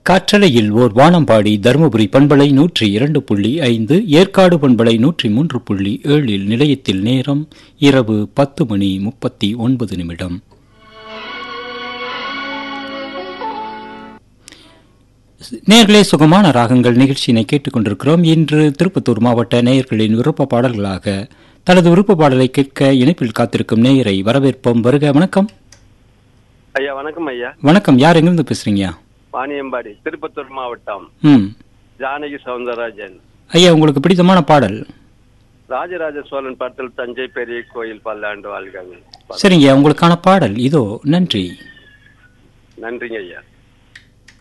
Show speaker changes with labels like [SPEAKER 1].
[SPEAKER 1] காற்றலையில் ஓர் வானம்பாடி தருமபுரி பண்பலை நூற்றி இரண்டு புள்ளி ஐந்து ஏற்காடு பண்பலை நூற்றி மூன்று புள்ளி ஏழில் நிலையத்தில் நேரம் இரவு பத்து மணி முப்பத்தி ஒன்பது நிமிடம் நேர்களே சுகமான ராகங்கள் நிகழ்ச்சியினை கேட்டுக்கொண்டிருக்கிறோம் இன்று திருப்பத்தூர் மாவட்ட நேயர்களின் விருப்ப பாடல்களாக தனது விருப்ப பாடலை கேட்க இணைப்பில் காத்திருக்கும் நேயரை வரவேற்போம் வருக வணக்கம்
[SPEAKER 2] ஐயா வணக்கம் ஐயா
[SPEAKER 1] வணக்கம் யார் எங்கிருந்து பேசுறீங்க
[SPEAKER 2] வாணியம்பாடி திருப்பத்தூர் மாவட்டம்
[SPEAKER 1] ம்
[SPEAKER 2] ஜானகி சவுந்தரராஜன்
[SPEAKER 1] ஐயா உங்களுக்கு பிடித்தமான பாடல்
[SPEAKER 2] ராஜராஜ சோழன் படத்தில் தஞ்சை பெரிய கோயில் பல்லாண்டு வாழ்காங்க
[SPEAKER 1] சரிங்க உங்களுக்கான பாடல் இதோ நன்றி
[SPEAKER 2] நன்றிங்க ஐயா